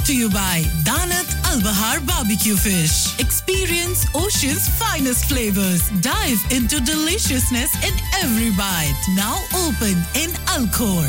to you by Danat Al Bahar Barbecue Fish. Experience Ocean's finest flavors. Dive into deliciousness in every bite. Now open in Alcor.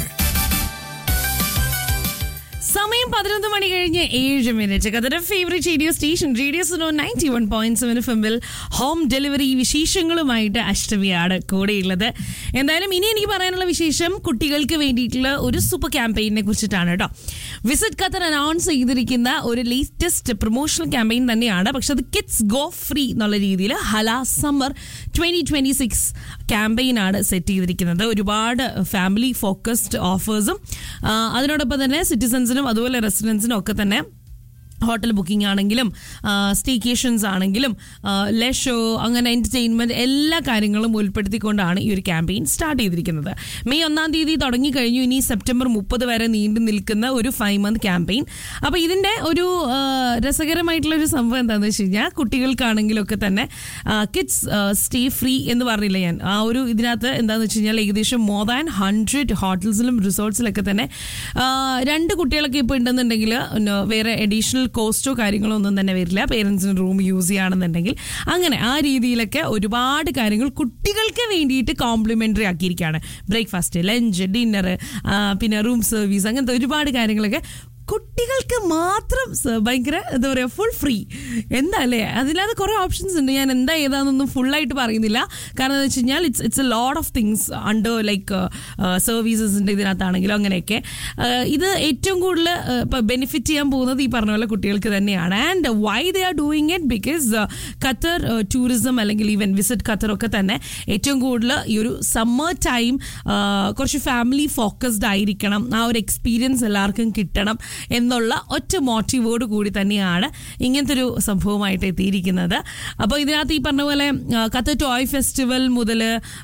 സമയം പതിനൊന്ന് മണി കഴിഞ്ഞ് ഏഴ് minute കഥയുടെ favourite radio station radio Suno ninety one point seven എഫിൽ home delivery വിശേഷങ്ങളുമായിട്ട് അഷ്ടമിയാണ് കൂടെയുള്ളത് എന്തായാലും ഇനി എനിക്ക് പറയാനുള്ള വിശേഷം കുട്ടികൾക്ക് വേണ്ടിയിട്ടുള്ള ഒരു സൂപ്പർ ക്യാമ്പയിനെ കുറിച്ചിട്ടാണ് കേട്ടോ വിസിറ്റ് ഖത്തർ അനൗൺസ് ചെയ്തിരിക്കുന്ന ഒരു ലേറ്റസ്റ്റ് പ്രൊമോഷണൽ ക്യാമ്പയിൻ തന്നെയാണ് പക്ഷെ അത് കിഡ്സ് ഗോ ഫ്രീ എന്നുള്ള രീതിയിൽ Hala summer twenty twenty six ക്യാമ്പയിനാണ് സെറ്റ് ചെയ്തിരിക്കുന്നത് ഒരുപാട് ഫാമിലി ഫോക്കസ്ഡ് ഓഫേഴ്സും അതിനോടൊപ്പം തന്നെ സിറ്റിസൺസിനും അതുപോലെ റെസിഡൻസിനും ഒക്കെ തന്നെ ഹോട്ടൽ ബുക്കിംഗ് ആണെങ്കിലും സ്റ്റേക്കേഷൻസ് ആണെങ്കിലും ലെഷോ അങ്ങനെ എൻ്റർടൈൻമെൻറ്റ് എല്ലാ കാര്യങ്ങളും ഉൾപ്പെടുത്തിക്കൊണ്ടാണ് ഈ ഒരു ക്യാമ്പയിൻ സ്റ്റാർട്ട് ചെയ്തിരിക്കുന്നത് മെയ് ഒന്നാം തീയതി തുടങ്ങി കഴിഞ്ഞു ഇനി സെപ്റ്റംബർ മുപ്പത് വരെ നീണ്ടു നിൽക്കുന്ന ഒരു ഫൈവ് മന്ത് ക്യാമ്പയിൻ അപ്പോൾ ഇതിൻ്റെ ഒരു ആ, രസകരമായിട്ടുള്ള ഒരു സംഭവം എന്താണെന്ന് വെച്ച് കഴിഞ്ഞാൽ കുട്ടികൾക്കാണെങ്കിലൊക്കെ തന്നെ കിഡ്സ് സ്റ്റേ ഫ്രീ എന്ന് പറഞ്ഞില്ല ഞാൻ ആ ഒരു ഇതിനകത്ത് എന്താണെന്ന് വെച്ച് കഴിഞ്ഞാൽ ഏകദേശം മോർ ദാൻ ഹൺഡ്രഡ് ഹോട്ടൽസിലും റിസോർട്ട്സിലൊക്കെ തന്നെ ആ, രണ്ട് കുട്ടികളൊക്കെ ഇപ്പോൾ ഉണ്ടെന്നുണ്ടെങ്കിൽ പിന്നെ വേറെ അഡീഷണൽ കോസ്റ്റോ കാര്യങ്ങളോ ഒന്നും തന്നെ വരില്ല പേരൻസിന് റൂം യൂസ് ചെയ്യുകയാണെന്നുണ്ടെങ്കിൽ അങ്ങനെ ആ രീതിയിലൊക്കെ ഒരുപാട് കാര്യങ്ങൾ കുട്ടികൾക്ക് വേണ്ടിയിട്ട് കോംപ്ലിമെൻ്ററി ആക്കിയിരിക്കുകയാണ് ബ്രേക്ക്ഫാസ്റ്റ് ലഞ്ച് ഡിന്നർ പിന്നെ റൂം സർവീസ് അങ്ങനത്തെ ഒരുപാട് കാര്യങ്ങളൊക്കെ കുട്ടികൾക്ക് മാത്രം സ- ഭയങ്കര എന്താ പറയുക ഫുൾ ഫ്രീ എന്താ അല്ലേ അതിനകത്ത് കുറേ ഓപ്ഷൻസ് ഉണ്ട് ഞാൻ എന്താ ഏതാണെന്നൊന്നും ഫുള്ളായിട്ട് പറയുന്നില്ല കാരണം എന്ന് വെച്ച് കഴിഞ്ഞാൽ it's it's a load of things under like സർവീസസിൻ്റെ ഇതിനകത്താണെങ്കിലും അങ്ങനെയൊക്കെ ആ, ഇത് ഏറ്റവും കൂടുതൽ ഇപ്പോൾ ബെനിഫിറ്റ് ചെയ്യാൻ പോകുന്നത് ഈ പറഞ്ഞ പോലെ കുട്ടികൾക്ക് തന്നെയാണ് and why they are doing it because Qatar tourism അല്ലെങ്കിൽ ഈവൻ വിസിറ്റ് ഖത്തർ ഒക്കെ തന്നെ ഏറ്റവും കൂടുതൽ ഈ ഒരു സമ്മർ ടൈം കുറച്ച് ഫാമിലി ഫോക്കസ്ഡ് ആയിരിക്കണം ആ ഒരു എക്സ്പീരിയൻസ് എല്ലാവർക്കും കിട്ടണം എന്നുള്ള ഒറ്റ മോട്ടീവോട് കൂടി തന്നെയാണ് ഇങ്ങനത്തെ ഒരു സംഭവമായിട്ട് എത്തിയിരിക്കുന്നത് അപ്പോൾ ഇതിനകത്ത് ഈ പറഞ്ഞ പോലെ ആ, ഖത്തർ ടോയ് ഫെസ്റ്റിവൽ മുതൽ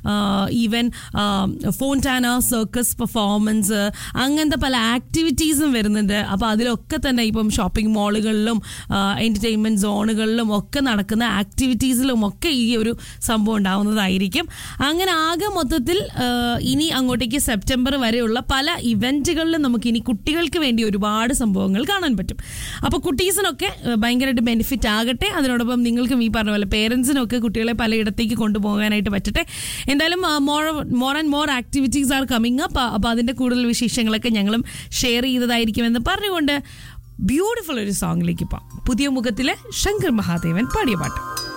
ഈവൻ ഫോൺടാന സർക്കസ് പെർഫോമൻസ് അങ്ങനത്തെ പല ആക്ടിവിറ്റീസും വരുന്നുണ്ട് അപ്പോൾ അതിലൊക്കെ തന്നെ ഇപ്പം ഷോപ്പിംഗ് മാളുകളിലും എൻ്റർടൈൻമെൻറ്റ് സോണുകളിലും ഒക്കെ നടക്കുന്ന ആക്ടിവിറ്റീസിലും ഒക്കെ ഈ ഒരു സംഭവം ഉണ്ടാവുന്നതായിരിക്കും അങ്ങനെ ആകെ മൊത്തത്തിൽ ആ, ഇനി അങ്ങോട്ടേക്ക് സെപ്റ്റംബർ വരെയുള്ള പല ഇവൻറ്റുകളിലും നമുക്ക് ഇനി കുട്ടികൾക്ക് വേണ്ടി ഒരുപാട് സംഭവങ്ങൾ കാണാൻ പറ്റും അപ്പോൾ കുട്ടീസിനൊക്കെ ആ, ഭയങ്കരമായിട്ട് ബെനിഫിറ്റ് ആകട്ടെ അതിനോടൊപ്പം നിങ്ങൾക്കും ഈ പറഞ്ഞ പോലെ പേരൻസിനൊക്കെ കുട്ടികളെ പലയിടത്തേക്ക് കൊണ്ടുപോകാനായിട്ട് പറ്റട്ടെ എന്തായാലും more more and more activities are coming up അപ്പോൾ അതിൻ്റെ കൂടുതൽ വിശേഷങ്ങളൊക്കെ ഞങ്ങളും ഷെയർ ചെയ്തതായിരിക്കുമെന്ന് പറഞ്ഞുകൊണ്ട് ബ്യൂട്ടിഫുൾ ഒരു സോങ്ങിലേക്ക് പോകാം പുതിയ മുഖത്തിലെ ശങ്കർ മഹാദേവൻ പാടിയ പാട്ട്